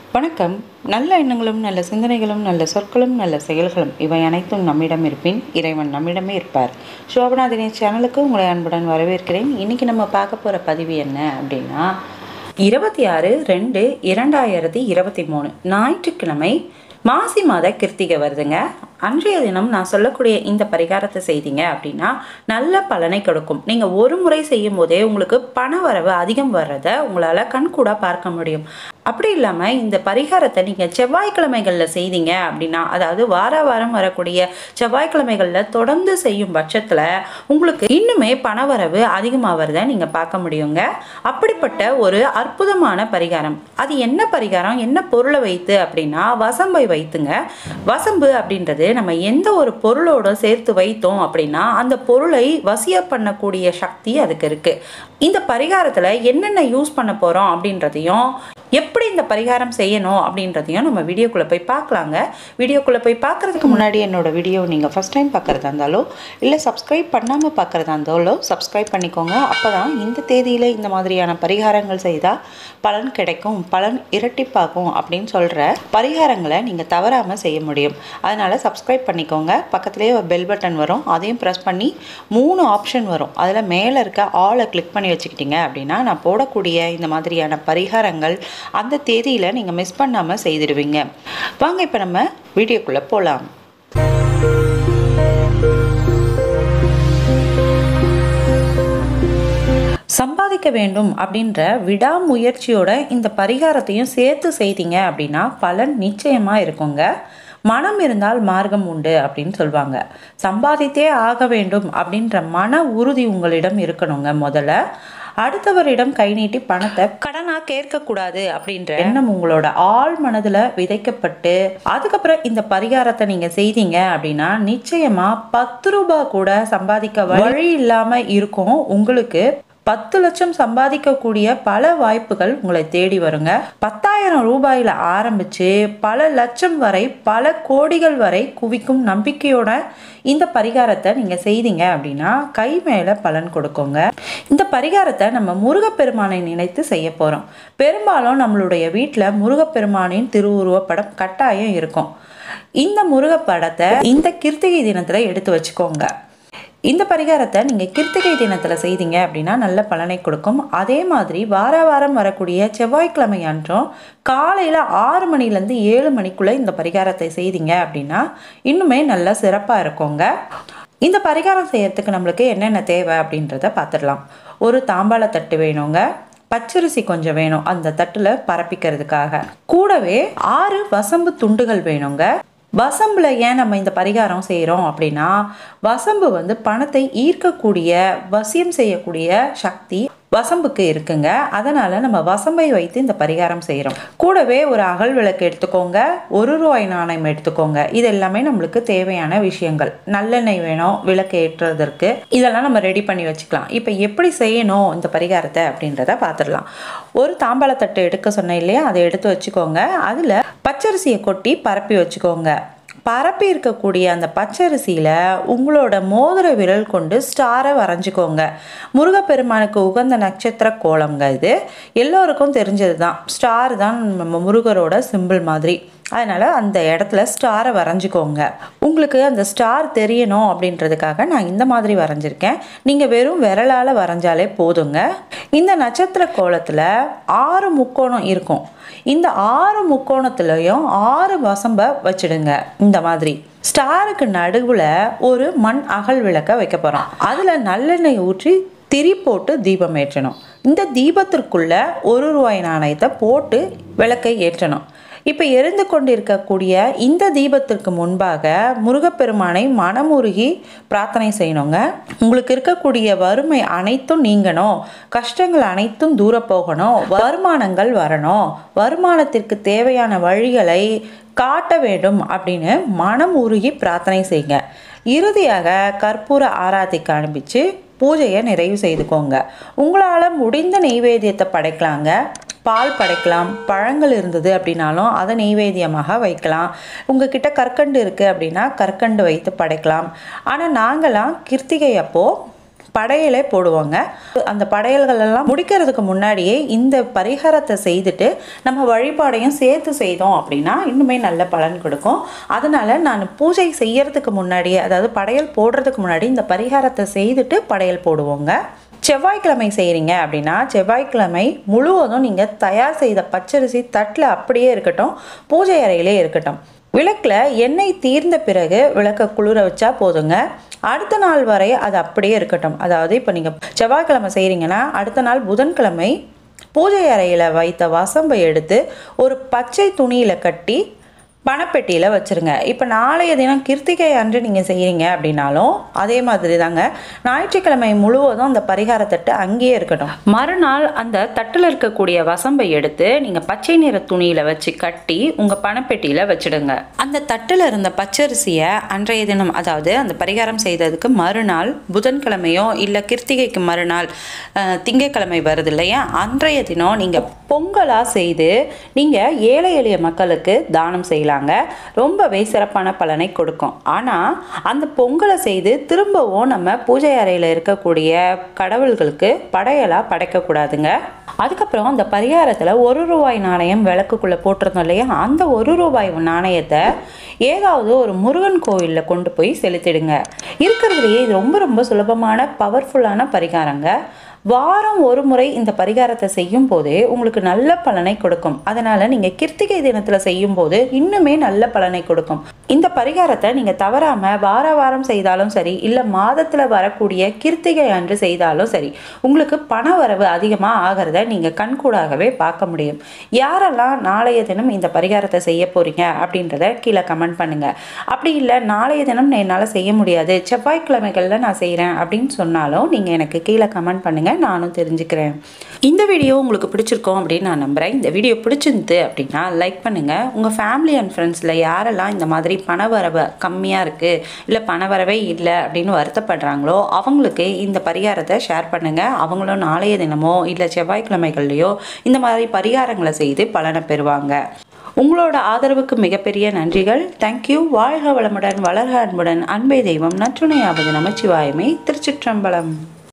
வணக்கம் நல்ல எண்ணங்களும் நல்ல சிந்தனைகளும் நல்ல சொற்களும் நல்ல செயல்களும் இவை அனைத்தும் நம்மிடம் இருப்பின் இறைவன் நம்மிடமே இருப்பார் சோபனா தினேஷ் சேனலுக்கு உங்களை அன்புடன் வரவேற்கிறேன் இன்னைக்கு நம்ம பார்க்க போகிற பதிவு என்ன அப்படின்னா இருபத்தி ஆறு ரெண்டு இரண்டாயிரத்தி இருபத்தி மூணு ஞாயிற்றுக்கிழமை மாசி மாத கிருத்திகை வருதுங்க அன்றைய தினம் நான் சொல்லக்கூடிய இந்த பரிகாரத்தை செய்தீங்க அப்படின்னா நல்ல பலனை கொடுக்கும் நீங்கள் ஒரு முறை செய்யும் போதே உங்களுக்கு பண வரவு அதிகம் வர்றதை உங்களால் கண்கூட பார்க்க முடியும் அப்படி இல்லாமல் இந்த பரிகாரத்தை நீங்கள் செவ்வாய்க்கிழமைகளில் செய்தீங்க அப்படின்னா அதாவது வார வாரம் வரக்கூடிய செவ்வாய்க்கிழமைகளில் தொடர்ந்து செய்யும் பட்சத்தில் உங்களுக்கு இன்னுமே பணவரவு அதிகமாக வரதை நீங்கள் பார்க்க முடியுங்க அப்படிப்பட்ட ஒரு அற்புதமான பரிகாரம் அது என்ன பரிகாரம் என்ன பொருளை வைத்து அப்படின்னா வசம்பை வைத்துங்க வசம்பு அப்படின்றது நம்ம எந்த ஒரு பொருளோட சேர்த்து வைத்தோம் அப்படின்னா அந்த பொருளை வசிய பண்ணக்கூடிய சக்தி அதுக்கு இருக்கு இந்த பரிகாரத்தில் என்னென்ன யூஸ் பண்ண போகிறோம் அப்படின்றதையும் எப்படி இந்த பரிகாரம் செய்யணும் அப்படின்றதையும் நம்ம வீடியோக்குள்ளே போய் பார்க்கலாங்க வீடியோக்குள்ளே போய் பார்க்குறதுக்கு முன்னாடி என்னோட வீடியோ நீங்கள் ஃபஸ்ட் டைம் பார்க்குறதா இருந்தாலோ இல்லை சப்ஸ்கிரைப் பண்ணாமல் பார்க்குறதா இருந்தாலோ சப்ஸ்கிரைப் பண்ணிக்கோங்க அப்போ தான் இந்த தேதியில் இந்த மாதிரியான பரிகாரங்கள் செய்தால் பலன் கிடைக்கும் பலன் இரட்டிப்பாகும் அப்படின்னு சொல்கிற பரிகாரங்களை நீங்கள் தவறாமல் செய்ய முடியும் அதனால் சப்ஸ்கிரைப் பண்ணிக்கோங்க பக்கத்துலேயே ஒரு பெல் பட்டன் வரும் அதையும் ப்ரெஸ் பண்ணி மூணு ஆப்ஷன் வரும் அதில் மேலே இருக்க ஆலை கிளிக் பண்ணி வச்சுக்கிட்டீங்க அப்படின்னா நான் போடக்கூடிய இந்த மாதிரியான பரிகாரங்கள் அந்த தேதியில் நீங்கள் மிஸ் பண்ணாமல் செய்திடுவீங்க வாங்க இப்போ நம்ம வீடியோக்குள்ளே போகலாம் சம்பாதிக்க வேண்டும் அப்படின்ற விடாமுயற்சியோட இந்த பரிகாரத்தையும் சேர்த்து செய்தீங்க அப்படின்னா பலன் நிச்சயமாக இருக்குங்க மனம் இருந்தால் மார்க்கம் உண்டு அப்படின்னு சொல்லுவாங்க சம்பாதித்தே ஆக வேண்டும் அப்படின்ற மன உறுதி உங்களிடம் இருக்கணுங்க முதல்ல அடுத்தவரிடம் கை நீட்டி பணத்தை கடனாக கேட்கக்கூடாது அப்படின்ற எண்ணம் உங்களோட ஆள் மனதில் விதைக்கப்பட்டு அதுக்கப்புறம் இந்த பரிகாரத்தை நீங்கள் செய்தீங்க அப்படின்னா நிச்சயமாக பத்து ரூபாய் கூட சம்பாதிக்க வழி இல்லாமல் இருக்கும் உங்களுக்கு பத்து லட்சம் சம்பாதிக்கக்கூடிய பல வாய்ப்புகள் உங்களை தேடி வருங்க பத்தாயிரம் ரூபாயில ஆரம்பிச்சு பல லட்சம் வரை பல கோடிகள் வரை குவிக்கும் நம்பிக்கையோட இந்த பரிகாரத்தை நீங்கள் செய்தீங்க அப்படின்னா கை மேலே பலன் கொடுக்குங்க இந்த பரிகாரத்தை நம்ம முருகப்பெருமானை நினைத்து செய்ய போகிறோம் பெரும்பாலும் நம்மளுடைய வீட்டில் முருகப்பெருமானின் திருவுருவப்படம் கட்டாயம் இருக்கும் இந்த முருகப்படத்தை இந்த கிருத்திகை தினத்தில் எடுத்து வச்சுக்கோங்க இந்த பரிகாரத்தை நீங்கள் கிருத்திகை தினத்தில் செய்தீங்க அப்படின்னா நல்ல பலனை கொடுக்கும் அதே மாதிரி வார வாரம் வரக்கூடிய செவ்வாய்க்கிழமை அன்றும் காலையில் ஆறு மணிலேருந்து ஏழு மணிக்குள்ளே இந்த பரிகாரத்தை செய்தீங்க அப்படின்னா இன்னுமே நல்ல சிறப்பாக இருக்குங்க இந்த பரிகாரம் செய்யறதுக்கு நம்மளுக்கு என்னென்ன தேவை அப்படின்றத பார்த்துடலாம் ஒரு தாம்பாள தட்டு வேணுங்க பச்சரிசி கொஞ்சம் வேணும் அந்த தட்டில் பரப்பிக்கிறதுக்காக கூடவே ஆறு வசம்பு துண்டுகள் வேணுங்க வசம்பில் ஏன் நம்ம இந்த பரிகாரம் செய்கிறோம் அப்படின்னா வசம்பு வந்து பணத்தை ஈர்க்கக்கூடிய வசியம் செய்யக்கூடிய சக்தி வசம்புக்கு இருக்குங்க அதனால் நம்ம வசம்பை வைத்து இந்த பரிகாரம் செய்கிறோம் கூடவே ஒரு அகல் விளக்கு எடுத்துக்கோங்க ஒரு ரூபாய் நாணயம் எடுத்துக்கோங்க இது எல்லாமே நம்மளுக்கு தேவையான விஷயங்கள் நல்லெண்ணெய் வேணும் விளக்கு ஏற்றுறதற்கு இதெல்லாம் நம்ம ரெடி பண்ணி வச்சுக்கலாம் இப்போ எப்படி செய்யணும் இந்த பரிகாரத்தை அப்படின்றத பார்த்துடலாம் ஒரு தாம்பாளத்தட்டு எடுக்க சொன்னேன் இல்லையா அதை எடுத்து வச்சுக்கோங்க அதில் பச்சரிசியை கொட்டி பரப்பி வச்சுக்கோங்க பரப்பி இருக்கக்கூடிய அந்த பச்சரிசியில் உங்களோட மோதிர விரல் கொண்டு ஸ்டாரை வரைஞ்சிக்கோங்க முருகப்பெருமானுக்கு உகந்த நட்சத்திர கோலம்ங்க இது எல்லோருக்கும் தெரிஞ்சது தான் ஸ்டார் தான் நம்ம முருகரோட சிம்பிள் மாதிரி அதனால் அந்த இடத்துல ஸ்டாரை வரைஞ்சிக்கோங்க உங்களுக்கு அந்த ஸ்டார் தெரியணும் அப்படின்றதுக்காக நான் இந்த மாதிரி வரைஞ்சிருக்கேன் நீங்கள் வெறும் விரலால் வரைஞ்சாலே போதுங்க இந்த நட்சத்திர கோலத்தில் ஆறு முக்கோணம் இருக்கும் இந்த ஆறு முக்கோணத்துலேயும் ஆறு வசம்ப வச்சிடுங்க இந்த மாதிரி ஸ்டாருக்கு நடுவில் ஒரு மண் அகல் விளக்க வைக்க போகிறோம் அதில் நல்லெண்ணெய் ஊற்றி திரி போட்டு தீபம் ஏற்றணும் இந்த தீபத்திற்குள்ள ஒரு ரூபாய் நாணயத்தை போட்டு விளக்கை ஏற்றணும் இப்போ எரிந்து கொண்டிருக்கக்கூடிய இந்த தீபத்திற்கு முன்பாக முருகப்பெருமானை மனமுருகி பிரார்த்தனை செய்யணுங்க உங்களுக்கு இருக்கக்கூடிய வறுமை அனைத்தும் நீங்கணும் கஷ்டங்கள் அனைத்தும் தூர போகணும் வருமானங்கள் வரணும் வருமானத்திற்கு தேவையான வழிகளை காட்ட வேண்டும் அப்படின்னு மனம் உருகி பிரார்த்தனை செய்யுங்க இறுதியாக கற்பூர ஆராத்தி காண்பிச்சு பூஜையை நிறைவு செய்துக்கோங்க உங்களால் முடிந்த நெய்வேத்தியத்தை படைக்கலாங்க பால் படைக்கலாம் பழங்கள் இருந்தது அப்படின்னாலும் அதை நெய்வேத்தியமாக வைக்கலாம் உங்ககிட்ட கற்கண்டு இருக்குது அப்படின்னா கற்கண்டு வைத்து படைக்கலாம் ஆனால் நாங்களாம் கிருத்திகை அப்போது படையலே போடுவாங்க அந்த படையல்கள் எல்லாம் முடிக்கிறதுக்கு முன்னாடியே இந்த பரிகாரத்தை செய்துட்டு நம்ம வழிபாடையும் சேர்த்து செய்தோம் அப்படின்னா இன்னுமே நல்ல பலன் கொடுக்கும் அதனால நான் பூஜை செய்யறதுக்கு முன்னாடியே அதாவது படையல் போடுறதுக்கு முன்னாடி இந்த பரிகாரத்தை செய்துட்டு படையல் போடுவோங்க செவ்வாய்க்கிழமை செய்கிறீங்க அப்படின்னா செவ்வாய்க்கிழமை முழுவதும் நீங்கள் தயார் செய்த பச்சரிசி தட்டில் அப்படியே இருக்கட்டும் பூஜை அறையிலே இருக்கட்டும் விளக்கில் எண்ணெய் தீர்ந்த பிறகு விளக்கை குளிர வச்சா போதுங்க அடுத்த நாள் வரை அது அப்படியே இருக்கட்டும் அதாவது இப்போ நீங்கள் செவ்வாய்க்கிழமை செய்கிறீங்கன்னா அடுத்த நாள் புதன்கிழமை பூஜை அறையில் வைத்த வசம்பை எடுத்து ஒரு பச்சை துணியில் கட்டி பணப்பெட்டியில் வச்சுருங்க இப்போ நாளைய தினம் கிருத்திகை அன்று நீங்கள் செய்கிறீங்க அப்படின்னாலும் அதே மாதிரி தாங்க ஞாயிற்றுக்கிழமை முழுவதும் அந்த பரிகார தட்டு அங்கேயே இருக்கட்டும் மறுநாள் அந்த தட்டில் இருக்கக்கூடிய வசம்பை எடுத்து நீங்கள் பச்சை நிற துணியில் வச்சு கட்டி உங்கள் பணப்பெட்டியில் வச்சுடுங்க அந்த தட்டில் இருந்த பச்சரிசியை அன்றைய தினம் அதாவது அந்த பரிகாரம் செய்ததுக்கு மறுநாள் புதன்கிழமையோ இல்லை கிருத்திகைக்கு மறுநாள் அஹ், திங்கட்கிழமை வருது இல்லையா அன்றைய தினம் நீங்கள் பொங்கலாக செய்து நீங்கள் ஏழை எளிய மக்களுக்கு தானம் செய்யலாங்க ரொம்பவே சிறப்பான பலனை கொடுக்கும் ஆனால் அந்த பொங்கலை செய்து திரும்பவும் நம்ம பூஜை அறையில் இருக்கக்கூடிய கடவுள்களுக்கு படையலாக படைக்கக்கூடாதுங்க அதுக்கப்புறம் அந்த பரிகாரத்தில் ஒரு ரூபாய் நாணயம் விளக்குக்குள்ளே போட்டிருந்தோம் இல்லையா அந்த ஒரு ரூபாய் நாணயத்தை ஏதாவது ஒரு முருகன் கோவிலில் கொண்டு போய் செலுத்திடுங்க இருக்கிறதுலையே இது ரொம்ப ரொம்ப சுலபமான பவர்ஃபுல்லான பரிகாரங்க வாரம் ஒரு முறை இந்த பரிகாரத்தை செய்யும் போது உங்களுக்கு நல்ல பலனை கொடுக்கும் அதனால நீங்க கிருத்திகை தினத்துல செய்யும் போது இன்னுமே நல்ல பலனை கொடுக்கும் இந்த பரிகாரத்தை நீங்க தவறாம வார வாரம் செய்தாலும் சரி இல்ல மாதத்துல வரக்கூடிய கிருத்திகை அன்று செய்தாலும் சரி உங்களுக்கு பண வரவு அதிகமா ஆகிறத நீங்க கண்கூடாகவே பார்க்க முடியும் யாரெல்லாம் நாளைய தினம் இந்த பரிகாரத்தை செய்ய போறீங்க அப்படின்றத கீழே கமெண்ட் பண்ணுங்க அப்படி இல்லை நாளைய தினம் என்னால் செய்ய முடியாது செவ்வாய்க்கிழமைகளில் நான் செய்கிறேன் அப்படின்னு சொன்னாலும் நீங்கள் எனக்கு கீழே கமெண்ட் பண்ணுங்க நானும் தெரிஞ்சுக்கிறேன் இந்த வீடியோ உங்களுக்கு பிடிச்சிருக்கோம் அப்படின்னு நான் நம்புகிறேன் இந்த வீடியோ பிடிச்சிருந்து அப்படின்னா லைக் பண்ணுங்கள் உங்கள் ஃபேமிலி அண்ட் ஃப்ரெண்ட்ஸில் யாரெல்லாம் இந்த மாதிரி பணவரவு கம்மியாக இருக்குது இல்லை பணவரவே இல்லை அப்படின்னு வருத்தப்படுறாங்களோ அவங்களுக்கு இந்த பரிகாரத்தை ஷேர் பண்ணுங்கள் அவங்களும் நாளைய தினமோ இல்லை செவ்வாய்க்கிழமைகள்லையோ இந்த மாதிரி பரிகாரங்களை செய்து பலனை பெறுவாங்க உங்களோட ஆதரவுக்கு மிகப்பெரிய நன்றிகள் தேங்க்யூ வாழ்க வளமுடன் வளர்க அன்புடன் அன்பை தெய்வம் நற்றுணையாவது நமச்சிவாயமே திருச்சிற்றம்பலம்